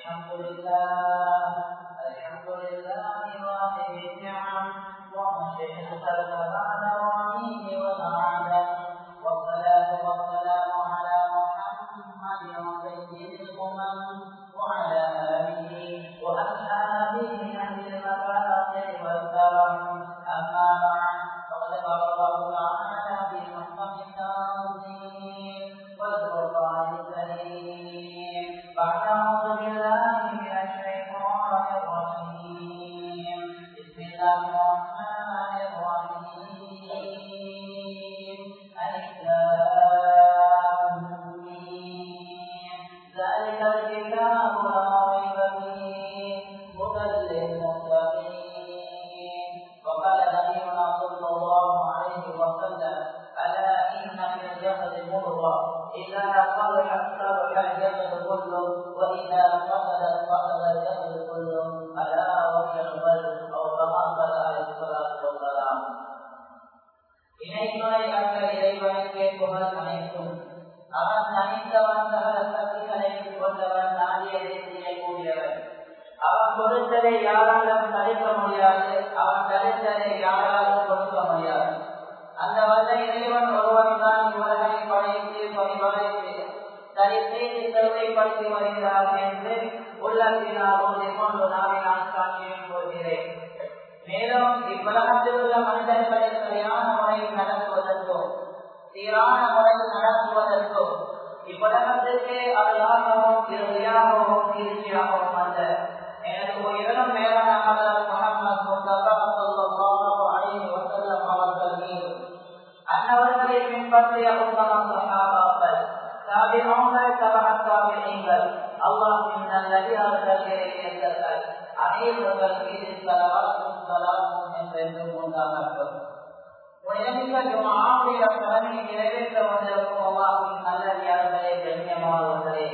الحمد لله الحمد لله واحد النعم ومشيء الخلق بعد رحيم والعالم والصلاة والسلام على محمد سيد الأمم وعلى آله وأصحابه أهل المفاتح والكرم أما بعد فقد قال الله تعالى في محكم التنزيل والقرآن الكريم بعد أعوذ بالله من الشيطان الرجيم بسم الله الرحمن الرحيم ألف ذلك الكتاب لا ريب فيه هدى للمتقين وقال نبينا صلى الله عليه وسلم الا ان في الجسد مضغه اذا صلحت صلح الجسد كله واذا فسدت فسد الجسد كله الا وهي القلب او كما قال عليه الصلاه والسلام இணைத்துணை அற்ற இறைவனுக்கே புகழ் அனைத்தும் அவன் தனித்தவன் சகல சக்திகளை கொண்டவன் நாடியதை செய்யக்கூடியவன் அவன் கொடுத்ததை யாராலும் தடுக்க முடியாது அவன் தடுத்ததை யாராலும் கொடுக்க முடியாது அந்த வல்ல இறைவன் ஒருவன் தான் இவர்களை படைத்து பரிவரைத்து தனி செய்தி செலவைப்படுத்தி வருகிறார் என்று உள்ளத்தினால் ஒன்றை கொண்டு நாளை நான் சாட்சியம் கொள்கிறேன் மேலும் இவ்வுலகத்தில் உள்ள மனிதர்களை சரியான முறையில் நடத்துவதற்கும் சீரான முறையில் நடத்துவதற்கும் இவ்வுலகத்திற்கே அருளாகவும் இறுதியாகவும் தீர்ச்சியாகவும் வந்த எனக்கு உயிரினும் மேலான மலர் முகமது முஸ்தபா ஸல்லல்லாஹு அலைஹி வஸல்லம் அவர்கள் மீது அன்னவர்களை பின்பற்றிய உத்தம சஹாபாக்கள் தாபிஊன்கள் தபஅத் தாபிஈன்கள் அல்லாஹ்வின் நல்லடியார்கள் இறையர்கள் அனைவர்கள் மீது ஸலவாத்தும் ஸலாமும் என்றென்றும் உண்டாகட்டும் உயர்ந்த ஜுமாவுடைய கடமையை நிறைவேற்ற வந்திருக்கும் அல்லாஹ்வின் நல்லடியார்களே கண்ணியமானவர்களே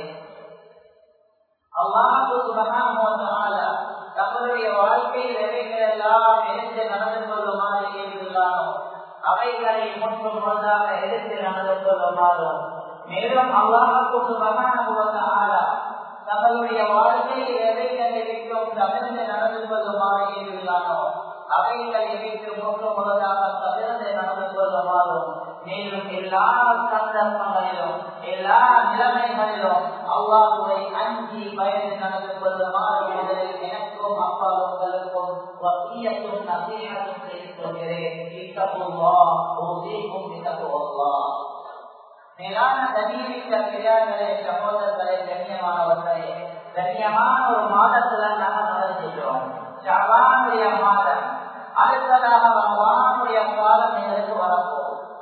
அல்லாஹு சுபஹானஹு வ தஆலா தங்களுடைய வாழ்க்கையில் எவைகள் எல்லாம் எடுத்து நடந்து கொள்ளுமாறு ஏவியுள்ளாரோ அவைகளை முன்பு முழுதாக எடுத்து நடந்து கொள்ளுமாறும் மேலும் அல்லாஹு சுபஹானஹு வ தஆலா தங்களுடைய வாழ்க்கையில் எவைகளை விட்டும் தவிர்த்து நடந்து கொள்ளுமாறு ஏவியுள்ளாரோ அவைகளை விட்டு முன்பு முழுதாக தவிர்த்து நடந்து கொள்ளுமாறும் மேலும் எல்லா சந்தர்ப்பங்களிலும் எல்லா நிலைமைகளிலும் அல்லாஹுவை அஞ்சி பயந்து நடந்து கொள்ளுமாறு முதலில் எனக்கும் அப்பா உங்களுக்கும் வசியத்தும் நசீகத்தும் செய்து கொள்கிறேன் இத்தகுவா ஓசேக்கும் இத்தகுவா மேலான தனியமிக்க பெரியார்களே சகோதரர்களே கண்ணியமானவர்களே கண்ணியமான ஒரு மாதத்துல நாங்கள் நடந்துகிறோம் ஷாபானுடைய மாதம் அடுத்ததாக ரமலானுடைய காலம் எங்களுக்கு வரப்போம்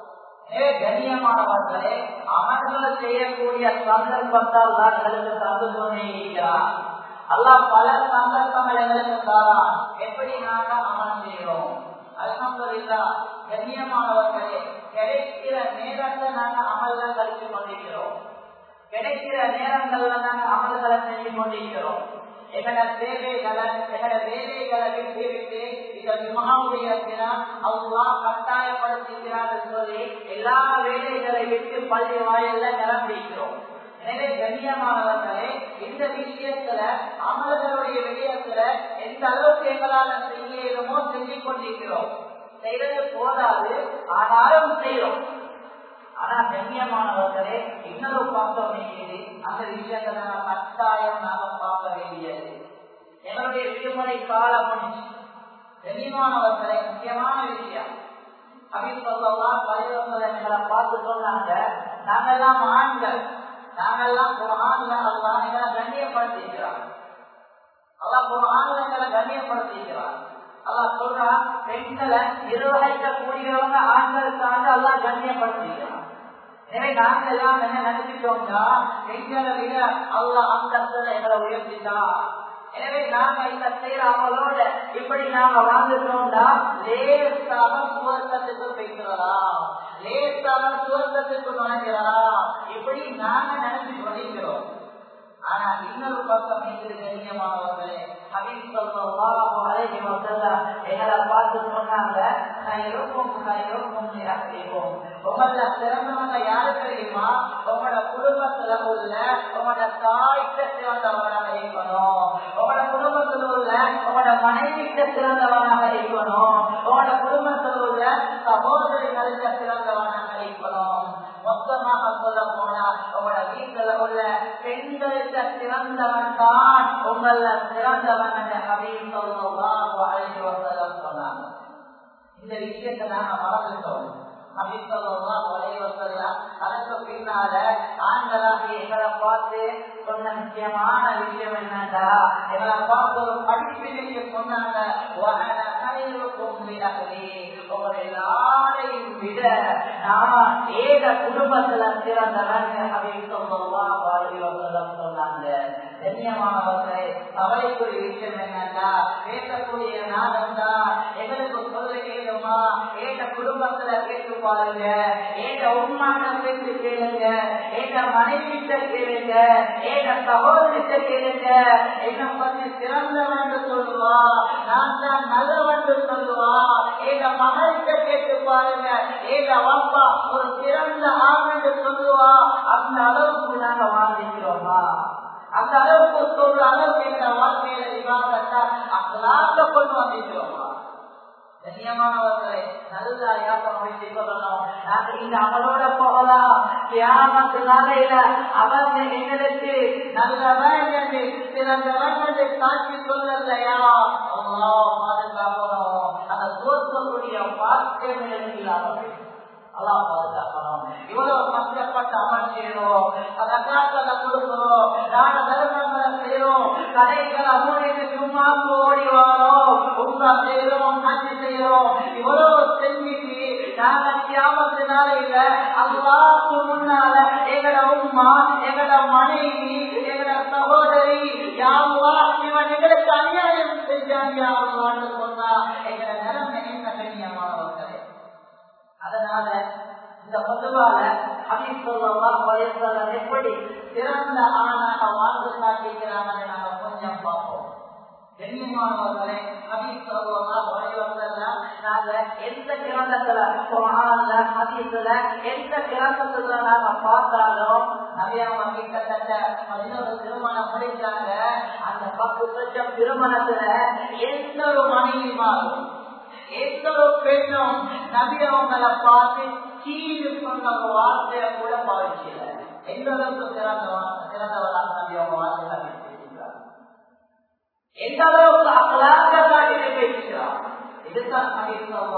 ஏ கண்ணியமானவர்களே அமல்கள் செய்யக்கூடிய சந்தர்ப்பத்தால் தான் எங்களுக்கு தந்து கொண்டே இருக்கிறார் அல்லாஹ் பல சந்தர்ப்பங்கள் எங்களுக்கு தாரான் எப்படி நாங்கள் அமல் செய்கிறோம் அலமதுல்லா கண்ணியமானவர்களே கிடைக்கிற நேரத்தை நாங்கள் அமல்கள் கழித்து கொண்டிருக்கிறோம் கிடைக்கிற நேரங்கள்ல நாங்கள் அமல்களை செஞ்சு கொண்டிருக்கிறோம் எங்களோட தேவைகளை எங்களோட வேலைகளை விட்டு விட்டு இந்த விமாவுடைய அவ்வளோ கட்டாயப்படுத்துகிறார் சொல்லி எல்லா வேலைகளை விட்டு பள்ளி வாயில நிரம்பிக்கிறோம் எனவே கண்ணியமானவர்களே இந்த விஷயத்துல அமல்களுடைய விஷயத்துல எந்த அளவுக்கு எங்களால செய்ய இயலுமோ செஞ்சு கொண்டிருக்கிறோம் செய்யறது போதாது ஆனாலும் செய்யறோம் ஆனா கண்ணியமானவர்களே இன்னொரு பார்த்தோம் இருக்குது அந்த விஷயங்களை நாம் கட்டாயம் நாம பார்க்க வேண்டியது எங்களுடைய விடுமுறை காலம் முடிஞ்சு கண்ணியமானவர்களே முக்கியமான விஷயம் அப்படின்னு சொல்லலாம் பரிவர்த்தனை எங்களை பார்த்து சொன்னாங்க நாங்கெல்லாம் ஆண்கள் நாங்கெல்லாம் குரான்ல அல்லா எங்களை கண்ணியப்படுத்திக்கிறான் அல்லா குரான்ல எங்களை கண்ணியப்படுத்திக்கிறான் அல்லா சொல்றான் பெண்களை நிர்வகிக்கக்கூடியவங்க ஆண்கள் சார்ந்து அல்லா கண்ணியப்படுத்திக்கிறான் எனவே நாங்க எல்லாம் என்ன நினைச்சிட்டோம்னா பெண்களை விட அல்லா அந்த எங்களை உயர்த்திட்டான் எனவே நாங்க இந்த செய்யற அவங்களோட இப்படி நாங்க வாழ்ந்துட்டோம்னா லேசாக சுவர்க்கத்துக்கு போய்க்கிறலாம் லேசாக சுவர்க்கத்துக்கு நுழைக்கிறலாம் இப்படி நாங்க நினைச்சு கொண்டிருக்கிறோம் ஆனா இன்னொரு பக்கம் இருக்குது கண்ணியமானவர்களே ஹபீப் ஸல்லல்லாஹு அலைஹி வஸல்லம் எங்களை பார்த்து சொன்னாங்க கைருக்கும் கைருக்கும் லிஅஹ்லிக்கும் உங்கள சிறந்தவங்க யாரு தெரியுமா உங்களோட குடும்பத்துல உள்ள உங்களோட தாய்க்கு சிறந்தவங்களாக இருக்கணும் சிறந்தவனாக இருக்கணும் உங்களோட குடும்பத்தில் உள்ள சகோதரிகளுக்கு சிறந்தவனாக இருக்கணும் மொத்தமாக சொல்ல போனா உங்களோட வீட்டுல உள்ள பெண்களுக்கு சிறந்தவன் தான் உங்கள சிறந்தவன் அப்படின்னு சொல்லுவாங்க அழைத்து வந்ததம் சொன்னாங்க இந்த விஷயத்தை நாங்க மறந்துட்டோம் அதற்கு பின்னால ஆண்களாக எங்களை பார்த்து சொன்ன முக்கியமான விஷயம் என்னன்னா எங்களை பார்த்து ஒரு படிப்பினைக்கு சொன்னாங்க எல்லாரையும் விட நான் ஏக குடும்பத்துல சிறந்தவன் அப்படின்னு சொல்லுவாங்க சொன்னாங்க கண்ணியமானவர்களே கவலைக்குரிய விஷயம் என்னன்னா பேசக்கூடிய நாதம் தான் எங்களுக்கு சொல்ல கேளுமா ஏக குடும்பத்துல கேட்டு பாருங்க ஏக உண்மான பேச்சு கேளுங்க ஏக மனைவிட்ட கேளுங்க ஏக சகோதரிட்ட கேளுங்க என்ன பத்தி சிறந்தவன் சொல்லுவா நான் தான் நல்லவன் சொல்லுவா ஏக மகள்கிட்ட கேட்டு பாருங்க ஏக வாப்பா ஒரு சிறந்த ஆண் சொல்லுவா அந்த அளவுக்கு நாங்க வாழ்ந்துக்கிறோமா அந்த அளவுக்கு சொல்ற அளவுக்கு எங்க வாழ்க்கையில விவாதத்தா அங்களாக கொண்டு வந்திருக்கிறோமா கண்ணியமானவர்களை நல்லா யாபகம் வைத்துக்கொள்ளணும் நாங்க இந்த அவளோட போகலாம் தியாகத்து நாளையில அவங்க எங்களுக்கு நல்லவன் என்று சிறந்தவன் என்று சாட்சி சொல்லலையா பாதுகாக்கணும் அந்த தோற்றக்கூடிய பாக்கியம் எனக்கு இல்லாமல் அல்லா பாதுகாக்கணும் இவ்வளவு கஷ்டப்பட்டு அமல் செய்யறோம் அதை காத்ததை கொடுக்கிறோம் நாட தர்மங்களை செய்யறோம் கடைகளை மூடிட்டு சும்மா ஓடி வரோம் உங்க செய்யறோம் ஹஜ் செய்யறோம் இவ்வளவு செஞ்சுட்டு நாங்க தியாகத்தினால இல்ல அல்லாக்கு முன்னால எங்கட உம்மா எங்கட மனைவி எங்கட சகோதரி யாவா இவன் எங்களுக்கு அநியாயம் செஞ்சாங்க யாருவான்னு சொன்னா எங்கட நிலைமை என்ன கண்ணியமானவர்களே அதனால இந்த பொதுவாக அபிசல்லாம் எப்படி சிறந்த ஆணாக வாழ்ந்து காட்டிக்கிறாங்கன்னு நாங்க கொஞ்சம் பார்ப்போம் கண்ணியமானவர்களே அபிசல்லாம் வரைவதெல்லாம் நாங்க எந்த கிரந்தத்துல குரான்ல ஹதீஸ்ல எந்த கிரந்தத்துல நாங்க பார்த்தாலும் நவியாம கிட்டத்தட்ட பதினோரு திருமணம் முடிச்சாங்க அந்த பத்து லட்சம் திருமணத்துல எந்த ஒரு மனைவி மாறும் எந்த ஒரு பெண்ணும் நபி அவங்களை பார்த்து கீழ் சொன்ன ஒரு வார்த்தையை கூட பாதிக்கல எந்த அளவுக்கு சிறந்த சிறந்தவராக நபி அவங்க வார்த்தை பேசியிருக்கிறார் எந்த அளவுக்கு அகலாக காட்டி பேசுகிறார் இதுதான் நபி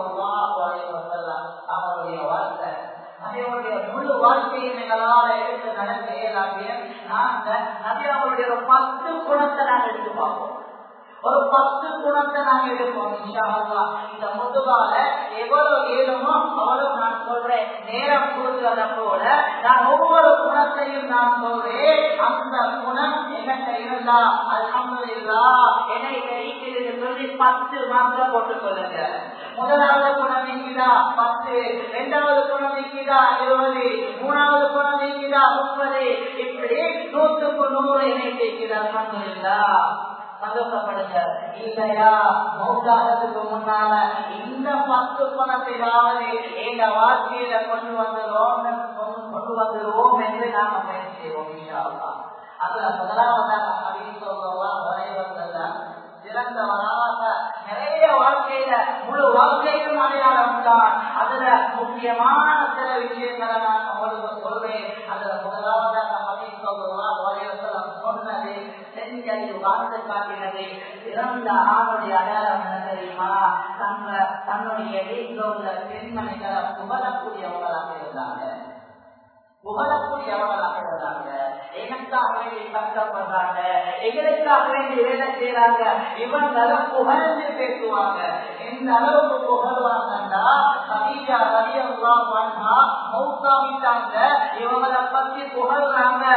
அவருடைய வார்த்தை நபியவருடைய முழு வாழ்க்கையை எங்களால் எடுத்து நடக்க இயலாகிய நாங்க நபி அவருடைய ஒரு பத்து குணத்தை நாங்கள் எடுத்து பார்ப்போம் ஒரு பத்து குணத்தை நாங்க எடுப்போம் இந்த முதுவால எவ்வளவு ஏழுமோ அவ்வளவு நான் சொல்றேன் நேரம் கொடுக்கிறத போல நான் ஒவ்வொரு குணத்தையும் நான் சொல்றேன் அந்த குணம் என்கிட்ட இருந்தா அல்ஹம்துலில்லா என்னை கிடைக்கிறது சொல்லி பத்து மாத்திரம் போட்டுக் கொள்ளுங்க முதலாவது குணம் நீங்கிதா பத்து இரண்டாவது குணம் நீங்கிதா இருபது மூணாவது குணம் நீங்கிதா முப்பது இப்படி நூற்றுக்கு நூறு என்னை செய்கிறது அல்ஹம்துலில்லா சந்தோஷப்படுங்க இல்லையா மௌத்தாகிறதுக்கு முன்னால இந்த பத்து பணத்திலாவது எங்க வாழ்க்கையில கொண்டு வந்துடுவோம் கொண்டு வந்துடுவோம் என்று நாம முயற்சி செய்வோம் அதுல முதலாவதாக அப்படின்னு சொல்லுவோம் வரைவதெல்லாம் சிறந்தவராக நிறைய வாழ்க்கையில முழு வாழ்க்கையும் அடையாளம் தான் அதுல முக்கியமான சில விஷயங்களை நான் உங்களுக்கு சொல்றேன் அதுல முதலாவதாக அப்படின்னு சொல்லுவோம் வரைவதெல்லாம் சொன்னது செஞ்சது வாழ்ந்து காட்டினது சிறந்த ஆணுடைய அடையாளம் என்ன தெரியுமா தங்க தன்னுடைய வீட்டில் உள்ள பெண்மணிகளை புகழக்கூடியவங்களாக இருந்தாங்க புகழக்கூடியவங்களாக இருந்தாங்க எனக்காக வேண்டி கஷ்டப்படுறாங்க எங்களுக்காக வேண்டி வேலை செய்யறாங்க இவங்களை புகழ்ந்து பேசுவாங்க எந்த அளவுக்கு புகழ்வாங்கன்னா சதீஜா ரலியல்லாஹு அன்ஹா மௌத்தாவிட்டாங்க இவங்களை பத்தி புகழ்றாங்க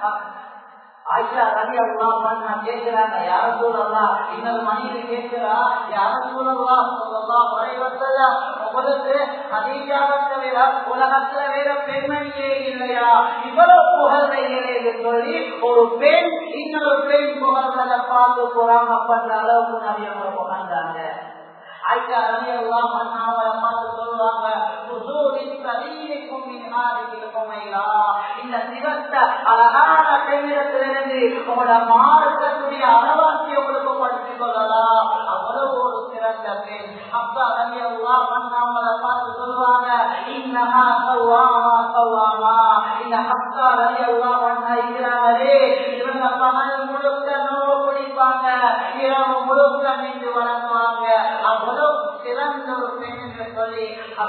ஆயிஷா ரவி அல்லா பண்ணா கேட்கிறாங்க யார சூழலாம் இன்னொரு மனைவி கேட்கிறா யார சூழலாம் சொல்லலாம் வரைவத்தல உங்களுக்கு அதிகார தவிர உலகத்துல வேற பெண்மணியே இல்லையா இவ்வளவு புகழ்றைகளே சொல்லி ஒரு பெண் இன்னொரு பெண் புகழ்றத பார்த்து போறாங்க பண்ற அளவுக்கு நிறைய புகழ்ந்தாங்க ஆயிஷா ரவி அல்லா பண்ணா அவரை பார்த்து சொல்லுவாங்க இந்த சிவத்த அழகான பெண்ணிடத்திலிருந்து உங்களோட மார்க்கத்துடைய அறவாசி உங்களுக்கு படித்துக் கொள்ளலாம் அவ்வளவு ஒரு அந்த பெண் அப்பா ரவி அல்லா பண்ணாமல பார்த்து சொல்லுவாங்க இன்னஹா சவ்வாமா சவ்வாமா இந்த அப்பா ரவி அல்லா பண்ணா இருக்கிறாங்களே இவங்க பகல் முழுக்க நோவு குடிப்பாங்க இரவு முழுக்க நின்று வளர்க்குவாங்க அவ்வளவு சிறந்த ஒரு பெண் என்று சொல்லி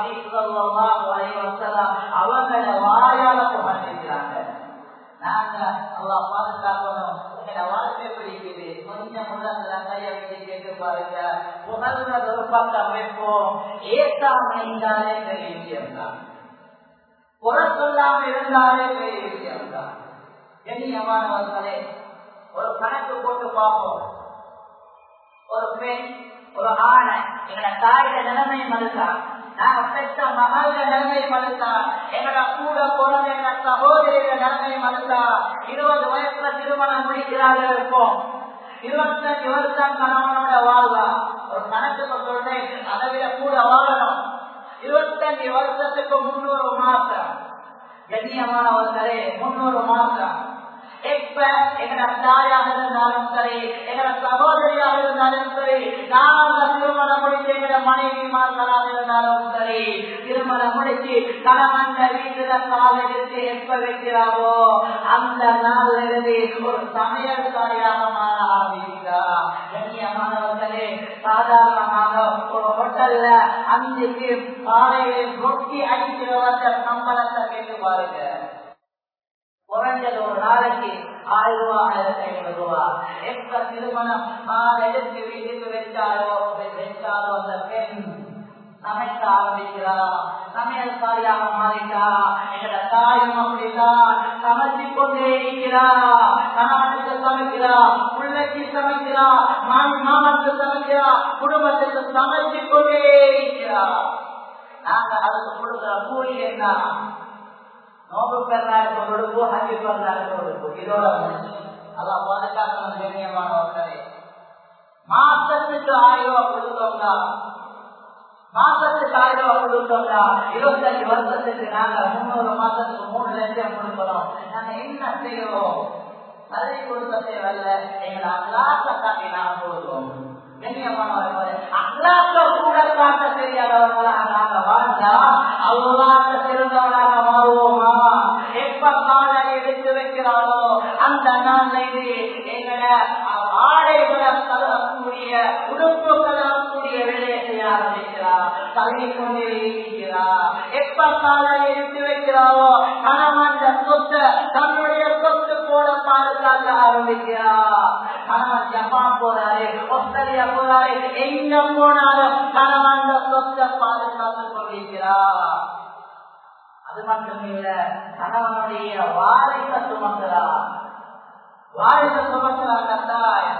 அவங்கள வாயால புகழ்ந்திருக்கிறாங்க நாங்க அல்லா பாதுகாக்கணும் எங்க வாழ்க்கை பிடிக்குது கொஞ்சம் உள்ளத்துல கைய வச்சு கேட்டு பாருங்க புகழ்றது ஒரு பக்கம் வைப்போம் ஏத்தாம இருந்தாலே பெரிய விஷயம்தான் குறை சொல்லாம இருந்தாலே பெரிய விஷயம்தான் கண்ணியமானவர்களே ஒரு கணக்கு போட்டு பார்ப்போம் ஒரு பெண் ஒரு ஆணை எங்களோட தாயோட நிலைமை மறுத்தான் நாங்க பெற்ற மகள நிலைமை மறுத்தா எங்களோட கூட பிறந்த எங்க சகோதரியோட நிலைமை மறுத்தா இருபது வயசுல திருமணம் முடிக்கிறார்கள் இருப்போம் இருபத்தஞ்சு வருஷம் கணவனோட வாழ்வா ஒரு கணக்குக்கு சொல்றேன் அதை விட கூட வாழணும் இருபத்தஞ்சு வருஷத்துக்கு முன்னூறு மாசம் கண்ணியமானவர்களே முன்னூறு மாசம் எப்ப எங்கட தாயாக இருந்தாலும் சரி எங்கட சகோதரியாக இருந்தாலும் சரி நாங்க திருமணம் முடிச்சு எங்கட மனைவிமார்களாக இருந்தாலும் சரி திருமணம் முடிச்சு கணவன் வீட்டுல காலெடுத்து எப்ப வைக்கிறாவோ அந்த நாள்ல இருந்து ஒரு சமையல்காரியாக மாற ஆரம்பிக்கிறா கண்ணியமானவர்களே சாதாரணமாக ஒரு ஹோட்டல்ல அன்றைக்கு காலையில் ரொட்டி அடிக்கிறவங்க சம்பளத்தை கேட்டு பாருங்க குறைஞ்சது ஒரு நாளைக்கு ஆயிரம் ரூபாய் ஆயிரத்தி ஐநூறு ரூபாய் எப்ப திருமணம் எடுத்து வீட்டுக்கு வச்சாலோ வச்சாலோ அந்த பெண் சமைக்க ஆரம்பிக்கிறா சமையல்காரியாக மாறிட்டா எங்களோட தாயும் அப்படிதான் சமைச்சு கொண்டே இருக்கிறா கணவனுக்கு சமைக்கிறா பிள்ளைக்கு சமைக்கிறா மாமி மாமனுக்கு சமைக்கிறா குடும்பத்துக்கு சமைச்சு கொண்டே இருக்கிறா நாங்க அதுக்கு கொடுக்கிற கூலி என்ன நோம்பு பெருநாளுக்கு கொடுப்பு ஹஜ்ஜு பெருநாளுக்கு கொடுப்பு இதோட அதான் பாதுகாக்கணும் கண்ணியமானவர்களே மாசத்துக்கு ஆயிரம் ரூபாய் கொடுத்தோம்னா மாசத்துக்கு ஆயிரம் ரூபாய் கொடுத்தோம்னா இருபத்தஞ்சு வருஷத்துக்கு நாங்க முன்னூறு மாசத்துக்கு மூணு லட்சம் கொடுக்கிறோம் நாங்க என்ன செய்யறோம் அதை கொடுக்க தேவையில்ல எங்களை அல்லாத்த காட்டி நான் கொடுக்கிறோம் அல்லாத்த கூட காட்ட தெரியாதவர்களாக நாங்க வாழ்ந்தா அல்லாத்த சிறந்தவர்களாக மாறுவோமா எப்ப காலை எடுத்து வைக்கிறாரோ அந்த நாள்ல இது எங்கட ஆடைகளை கலரக்கூடிய உடுப்பு கலரக்கூடிய வேலையை செய்ய ஆரம்பிக்கிறார் தள்ளி கொண்டே இருக்கிறார் எப்ப காலை எடுத்து வைக்கிறாரோ கணவன் சொத்து தன்னுடைய சொத்து போல பாதுகாக்க ஆரம்பிக்கிறார் கணவன் ஜப்பான் போறாரு ஆஸ்திரேலியா போறாரு எங்க போனாலும் கணவன் சொத்தை பாதுகாத்துக் கொண்டிருக்கிறார் அது மட்டும் இல்ல கணவனுடைய வாரிச சுமக்கிறார் வாரிச சுமக்கிறார் கத்தாய்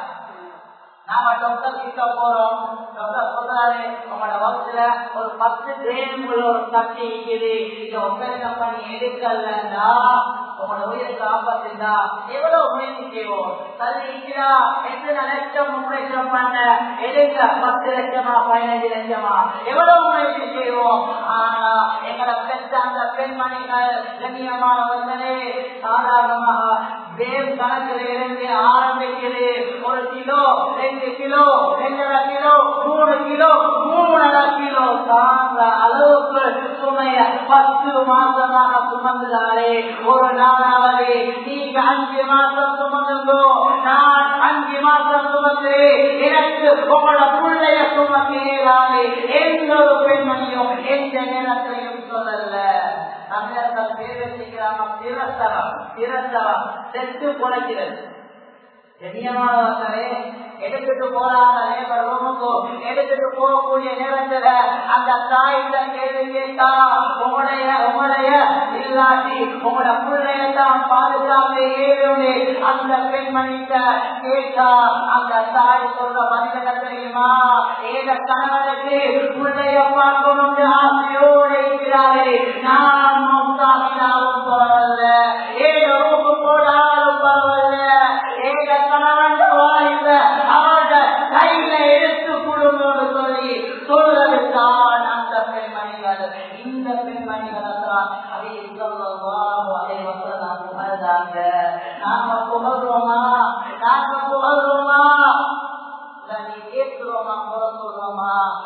நாம டாக்டர் கிட்ட போறோம் டாக்டர் சொல்றாரு உங்களோட வகுப்புல ஒரு பத்து கிரேம் உள்ள ஒரு தட்டி இருக்குது இதை ஒப்பந்தம் பண்ணி எடுக்கலன்னா உங்களோட உயிருக்கு ஆபத்துண்டா எவ்வளவு முயற்சி செய்வோம் தள்ளி இருக்கிறா எத்தனை லட்சம் முன்னேற்றம் பண்ண எடுக்க பத்து லட்சமா பதினஞ்சு லட்சமா எவ்வளவு முயற்சி செய்வோம் ஆனா எங்களை பெற்ற அந்த பெண்மணிகள் கண்ணியமானவர்களே சாதாரணமாக வேம் கணக்கில் இருந்து ஆரம்பிக்குது ஒரு கிலோ ரெண்டு கிலோ ரெண்டரை கிலோ மூணு கிலோ மூணரை கிலோ தாங்க அளவுக்கு சுமைய பத்து மாசமாக சுமந்துதாரே ஒரு நாளாவது நீங்க அஞ்சு மாசம் சுமந்துங்கோ நான் அஞ்சு மாசம் சுமந்து எனக்கு உங்களோட பிள்ளைய சுமக்கிறேன் எந்த ஒரு பெண்மணியும் எந்த நேரத்திலையும் சொல்லல தமிழர்கள் பேர் வச்சுக்கிறாங்க பிரசவம் பிரசவம் செத்து குலைக்கிறது கண்ணியமானவர்களே எடுத்துட்டு போறாங்க லேபர் ரூமுக்கு எடுத்துட்டு போகக்கூடிய நேரத்துல அந்த தாயிட்ட கேள்வி கேட்டா உங்களுடைய உங்களுடைய இல்லாட்டி உங்களோட பிள்ளைய தான் பாதுகாப்பு ஏழுமே அந்த பெண்மணிட்ட கேட்டா அந்த தாய் சொல்ற பதில தெரியுமா ஏத கணவனுக்கு பிள்ளைய பார்க்கணும்னு ஆசையோடு இருக்கிறாரே நான் மௌத்தாகினாலும் பரவாயில்ல ஏழு ரூபு போனாலும் பரவாயில்ல ஏக கணவன் வாய்ந்த அவரோட கையில எடுத்து கொடுங்கன்னு சொல்லி சொல்றதுதான் அந்த பெண்மணிகள் இந்த பெண்மணிகளை தான் அதை சொல்லலாம் அதை வசலாம் புகழ்ந்தாங்க நாம புகழ்றோமா நாம புகழ்றோமா நீ கேட்கிறோமா புற சொல்றோமா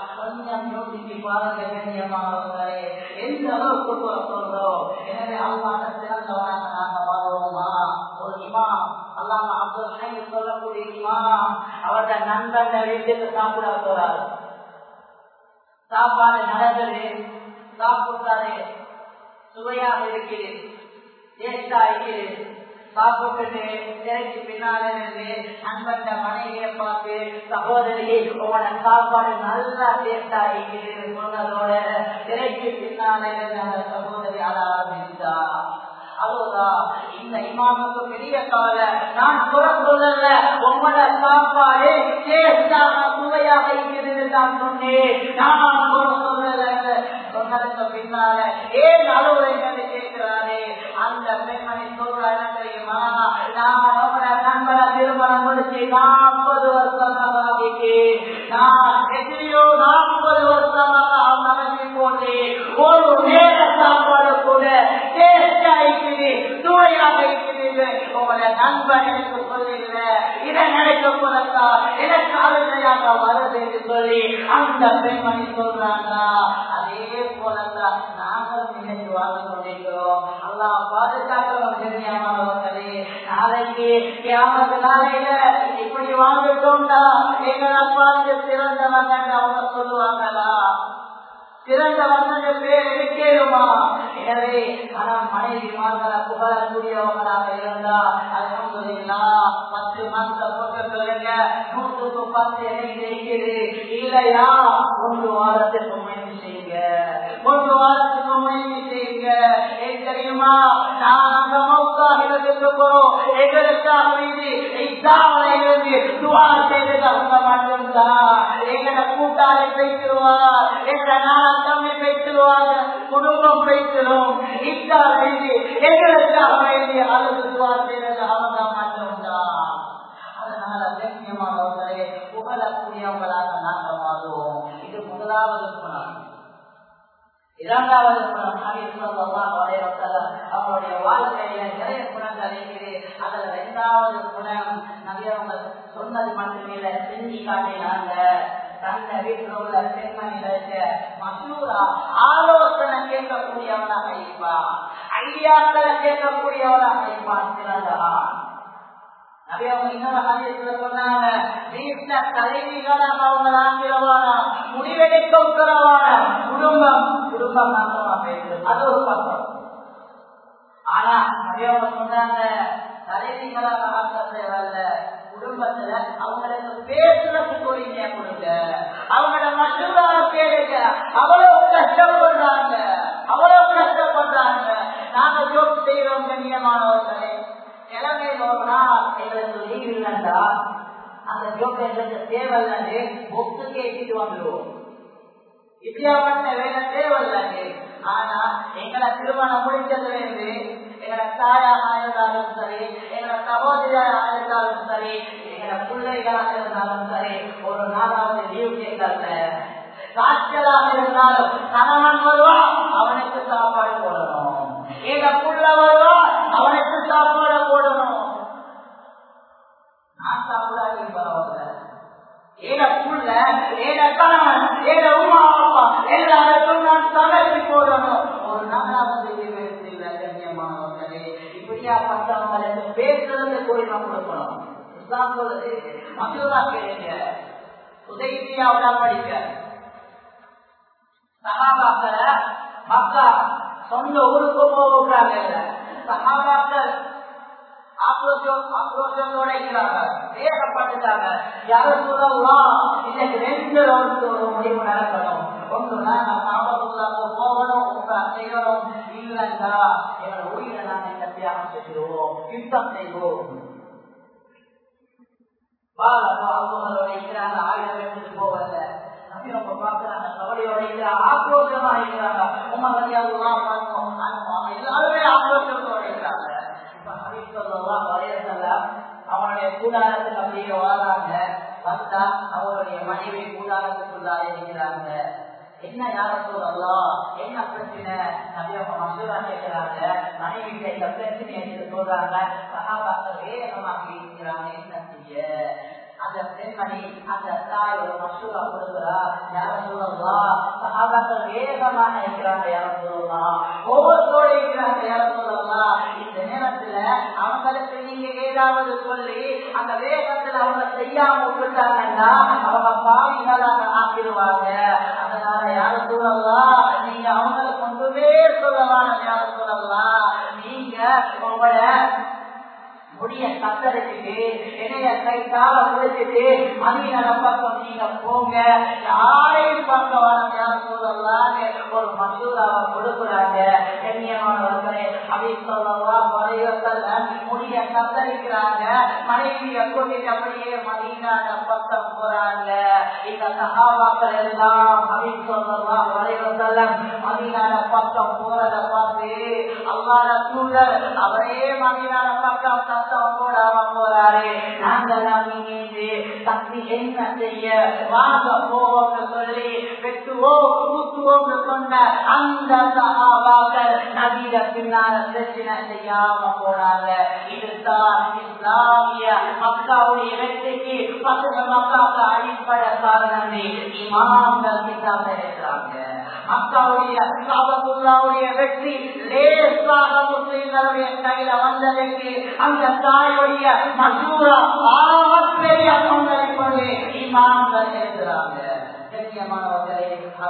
சொல்லக்கூடிய இமாம் அவருடைய நண்பன் வீட்டுக்கு சாப்பிட போறாரு சாப்பாடு நடந்தது சாப்பிட்டாரு சுவையாக இருக்கிறது டேஸ்டா இருக்கிறது சாப்பிட்டு திரைக்கு பின்னால இருந்து நண்பன் மனைவியை பார்த்து சகோதரியை உங்களோட சாப்பாடு நல்லா டேஸ்டா இருக்கிறது சொன்னதோட திரைக்கு பின்னால இருந்து அந்த சகோதரி அழ ஆரம்பித்தா அவ்வளவுதான் இந்த இமாமுக்கு பெரிய கவலை நான் குறை சொல்லல உங்களோட சாப்பாடு டேஸ்டாக சுவையாக இருக்கிறது தான் சொன்னேன் நான் குறை சொல்லல சொன்னதுக்கு பின்னால ஏன் அலுவலகத்தை கேட்கிறாரு அந்த பெண்மணி சொல்ற என்ன தெரியுமா நான் அவங்கள நண்பரை திருமணம் முடிச்சு நாற்பது வருஷமாக ஆகிட்டு நான் எத்தனையோ நாற்பது வருஷமாக நடத்தி போட்டு ஒரு நேர சாப்பாடு கூட டேஸ்டா இருக்குது சுவையாக இருக்குது உங்களோட நண்பன் எனக்கு சொல்லுகிற இதை நினைக்க போலத்தா எனக்கு அழுகையாக வருது என்று சொல்லி அந்த பெண்மணி சொல்றாங்க அதே போலத்தான் நாங்களும் நினைத்து வாழ்ந்து கொண்டிருக்கிறோம் அல்லா பாதுகாக்கிறோம் தெரியாமலே நாளைக்கு கியாமத்து நாளையில இப்படி வாழ்ந்துட்டோம்டா எங்களை பார்த்து சிறந்தவங்க அவங்க சொல்லுவாங்களா சிறந்த வந்தது பேர் இருக்கேருமா எனவே ஆனால் மனைவி மார்களை புகழக்கூடியவங்களாக இருந்தா அல்ஹம்துலில்லா பத்து மாசத்தை போட்டு சொல்லுங்க நூற்றுக்கு பத்து எனக்கு இருக்குது இல்லையா ஒன்று வாரத்துக்கு முயற்சி செய்யுங்க ஒன்று வாரத்துக்கு முயற்சி செய்யுங்க ஏன் தெரியுமா நான் அந்த மௌத்தாகிறதுக்கு போறோம் எங்களுக்காக வேண்டி இருந்து துவா செய்தது அவங்க மட்டும்தான் எங்களோட கூட்டாளி பேசிடுவார் எங்களோட நாள் தம்பி பேசிடுவாங்க குடும்பம் பேசிடும் இத்தா வேண்டி எங்களுக்காக வேண்டி அழுது துவா செய்தது அவங்க மட்டும்தான் அதனால லட்சியமானவர்களே புகழக்கூடியவங்களாக நாங்கள் மாறுவோம் இது முதலாவது குணம் இரண்டாவது குணம் அவருடைய வாழ்க்கையில நிறைய குணங்கள் இருக்குது அதுல இரண்டாவது குணம் நபியவங்க சொன்னது மட்டுமில்ல செஞ்சு காட்டினாங்க தந்த வீட்டில் உள்ள பெண்மணிகளுக்கு மசூரா ஆலோசனை கேட்கக்கூடியவனாக இருப்பான் ஐடியாக்களை கேட்கக்கூடியவனாக இருப்பான் சிறந்தவன் முடிவெடுக்கும் குடும்பம் குடும்பம் நாசமா போயிடுது அது ஒரு பக்கம் ஆனா நிறைய சொன்னாங்க தலைவிகளாக ஆக்க தேவையில்ல குடும்பத்துல அவங்களுக்கு பேசுறதுக்கு உரிமையா கொடுங்க அவங்களோட மசூதாவை கேளுங்க அவ்வளவு கஷ்டப்படுறாங்க அவ்வளவு கஷ்டப்படுறாங்க நாங்க ஜோக் செய்யறோம் கண்ணியமானவர்களே கிழமையில ஒரு நாள் எங்களுக்கு லீவ் இல்லைண்டா அந்த ஜோக் எங்களுக்கு தேவையில்லை ஒத்து கேட்டுட்டு வந்துடுவோம் இப்படியாப்பட்ட வேலை தேவையில்லை ஆனா எங்களை திருமணம் முடிச்சதுல இருந்து எங்களை தாயாக இருந்தாலும் சரி எங்களை சகோதரியாக இருந்தாலும் சரி எங்களை பிள்ளைகளாக இருந்தாலும் சரி ஒரு நாளாவது லீவ் கேட்கல காய்ச்சலாக இருந்தாலும் கணவன் வருவான் அவனுக்கு சாப்பாடு போடணும் எங்க புள்ள வருவான் அவனுக்கு சாப்பாடு போடணும் நான் சாப்பிடாது பரவாயில்ல ஏன புள்ள ஏன கணவன் ஏன உமா அப்பா எல்லாருக்கும் நான் சமைச்சு போடணும் ஒரு நாளாவது கண்ணியமானவர்களே இப்படியா பட்டவங்களுக்கு பேசுறதுக்கு உரிமை கொடுக்கணும் இஸ்லாம் சொல்லுது மசூதா கேளுங்க உதவியாவிட படிக்க சகாபாக்கள மக்கா சொந்த ஊருக்கு போகிறாங்க சகாபாக்கள் ஆக்ரோஷம் ஆக்ரோஷத்தோட இருக்கிறாங்க வேகப்பட்டுட்டாங்க யாரும் சொல்லலாம் இன்னைக்கு ரெண்டு ஒரு முடிவு நடக்கணும் ஒன்றுனா நான் சாபத்துள்ளாக போகணும் உங்க செய்யணும் இல்லைங்களா எங்களோட உயிரை நாங்கள் இந்த தியாகம் செய்கிறோம் யுத்தம் செய்வோம் அவங்களோட இருக்கிறாங்க ஆயுதம் எடுத்துட்டு போவத நம்ம பாக்குறாங்க கவலையோட இருக்கிறாங்க ஆக்ரோஷமா இருக்கிறாங்க உமா எல்லாருமே ஆக்ரோஷத்தோட இருக்கிறாங்க அவனுடைய கூடாரத்துக்கு அப்படியே வராங்க வந்தா அவருடைய மனைவி கூடாரத்துக்குள்ளார இருக்கிறாங்க என்ன யார சொல்லலாம் என்ன பிரச்சனை நிறைய மசூரா கேட்கிறாங்க மனைவி இந்த பிரச்சனை என்று சொல்றாங்க சகாபாக்கள் வேகமாக இருக்கிறாங்க என்ன செய்ய அந்த பெண்மணி அந்த தாய் ஒரு மசூரா கொடுக்கிறா யாரும் சொல்லலாம் சகாபாக்கள் வேகமாக இருக்கிறாங்க யாரும் சொல்லலாம் ஒவ்வொருத்தோடு இருக்கிறாங்க யாரும் சொல்லலாம் இந்த நேரத்துல அவங்களுக்கு நீங்க ஏதாவது சொல்லி அந்த வேகத்துல அவங்க செய்யாம விட்டுட்டாங்கன்னா அவங்க பாவிகளாக ஆக்கிடுவாங்க அதனால யாரும் சொல்லலாம் நீங்க அவங்களுக்கு ஒன்றுமே சொல்லலாம் யாரும் சொல்லலாம் நீங்க உங்களோட முடிய கத்தரிச்சுட்டு இணைய கை கால முடிச்சுட்டு மதிய பக்கம் நீங்க போங்க யாரையும் பார்க்க வராங்க யாரும் சொல்லலாம் ஒரு மசூராவை கொடுக்குறாங்க கண்ணியமானவர்களே அப்படி சொல்லலாம் வரையத்தல்ல முடிய கத்தரிக்கிறாங்க மனைவிய கூட்டிட்டு அப்படியே மதியனான பக்கம் போறாங்க இந்த சகாபாக்கள் எல்லாம் அப்படி சொல்லலாம் வரையத்தல்ல மதியனான பக்கம் போறத பார்த்து அல்லாத சூழல் அவரே மதியனான பக்கம் சத்தம் போடாம போறாரு நாங்கெல்லாம் இங்கே சக்தி என்ன செய்ய வாங்க போவோம்னு சொல்லி வெட்டுவோம் கூத்துவோம்னு சொன்ன அந்த சகாபாக்கள் நவீன பின்னால பிரச்சனை செய்யாம போனாங்க இதுதான் இஸ்லாமிய மக்காவுடைய வெற்றிக்கு பசங்க மக்காவுக்கு அடிப்படை காரணமே இமாம்கள் கிட்டாம இருக்கிறாங்க மக்காவுடைய காபத்துல்லாவுடைய வெற்றி லேசாக முஸ்லிம்களுடைய கையில வந்ததற்கு அந்த தாயுடைய மசூரா ஆகப்பெரிய பங்களிப்பது இமாம்கள் இருக்கிறாங்க கண்ணியமானவர்களே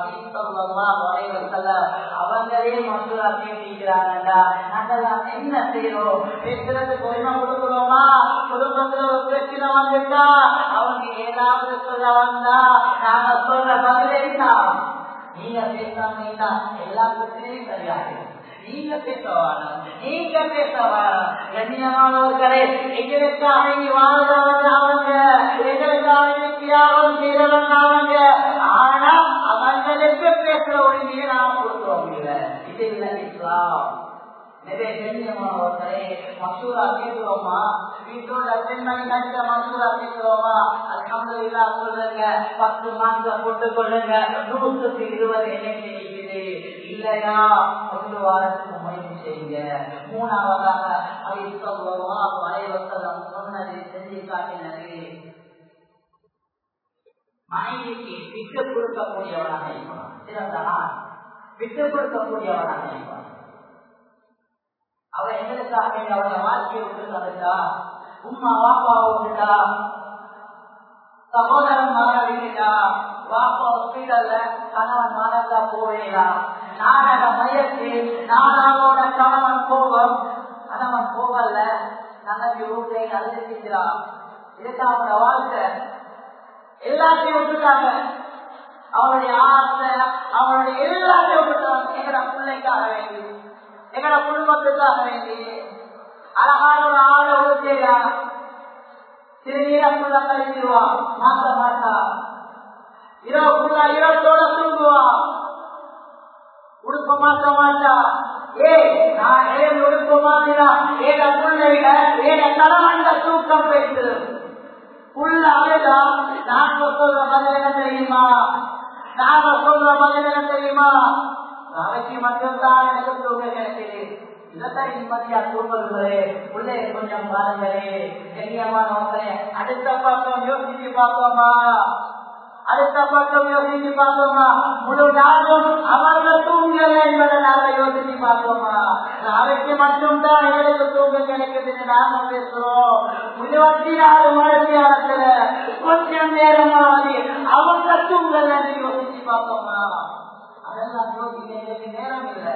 அவங்களே மசூரா பேசிக்கிறாங்கடா நாங்கெல்லாம் என்ன செய்யறோம் பேசுறதுக்கு உரிமை கொடுக்கிறோமா குடும்பத்துல ஒரு பிரச்சனை வந்துட்டா அவங்க ஏதாவது சொல்ல வந்தா நாங்க சொல்ற பதிலே தான் நீங்க பேசாம எல்லா பிரச்சனையும் சரியாகும் நீங்க பேசவான நீங்க பேசவான கண்ணியமானவர்களே எங்களுக்காக இனி வாழ்றவங்க அவங்க எங்களுக்காக தியாகம் செய்தவங்க அவங்க ஆனா அவங்களுக்கு பேசுற உரிமையை நாம் கொடுக்கிறோம் இல்ல இது இல்ல இஸ்லாம் நிறைய கண்ணியமானவர்களே மசூரா பேசுறோமா வீட்டோட பெண்மணி கட்ட மசூரா பேசுறோமா அலமது இல்லா சொல்லுங்க பத்து மாசம் போட்டு கொள்ளுங்க நூற்றுக்கு இருபது எண்ணிக்கை இருக்குது இல்லையா ஒரு வாரத்துக்கு முயற்சி செய்யுங்க மூணாவதாக அதை சொல்லலாம் வரைவசலம் சொன்னது செஞ்சு காட்டினது மனைவிக்கு விட்டு கொடுக்கக்கூடியவனாக இருப்பான் சிறந்தனா விட்டு கொடுக்கக்கூடியவனாக இருப்பான் அவ எங்களுக்காக அவருடைய வாழ்க்கையை விட்டு தந்துட்டா உமா வாப்பாவை விட்டுட்டா சகோதரன் மாற விட்டுட்டா வாப்பா ஹாஸ்பிட்டல்ல கணவன் மாறதா போவேடா நாடக முயற்சி நாடாவோட கணவன் போவோம் கணவன் போகல தங்கச்சி வீட்டை அழுதிக்கிறான் இதுக்கு அவனோட வாழ்க்கை எல்லாத்தையும் விட்டுட்டாங்க அவனுடைய ஆசை அவனுடைய எல்லாத்தையும் விட்டுட்டாங்க எங்கட பிள்ளைக்காக வேண்டி எங்கட குடும்பத்துக்காக வேண்டி அழகான ஒரு ஆளை ஊத்தேடா சிறுநீரக்குள்ள கழிச்சிருவா மாற்ற மாட்டா இரவுக்குள்ள இரத்தோட தூங்குவா உடுப்ப மாற்ற மாட்டா ஏ நான் ஏன் உடுப்ப மாத்தினா ஏட பிள்ளைக ஏட கணவன் தூக்கம் போயிட்டு புள்ள அழுதா நாங்க சொல்ற பதில் என்ன தெரியுமா நாங்க சொல்ற பதில் என்ன தெரியுமா நாளைக்கு மட்டும்தான் எனக்கு தூங்க கிடைக்குது இதைத்தான் நிம்மதியா தூங்குறே உள்ளே கொஞ்சம் பாருங்களே கண்ணியமானவங்களே அடுத்த பக்கம் யோசிச்சு பார்ப்போமா அடுத்த பக்கம் யோசிச்சு பார்ப்போமா முழு நாளும் அவர்கள் தூங்கல என்பதை நாங்க யோசிச்சு பார்ப்போமா நாளைக்கு மட்டும்தான் எங்களுக்கு தூங்க கிடைக்குதுன்னு நாங்க பேசுறோம் இருபத்தி நாலு மழைக்காலத்துல கொஞ்சம் நேரமாவது அவங்க தூங்கல யோசிச்சு பார்ப்போமா அதெல்லாம் யோசிக்க எங்களுக்கு நேரம் இல்லை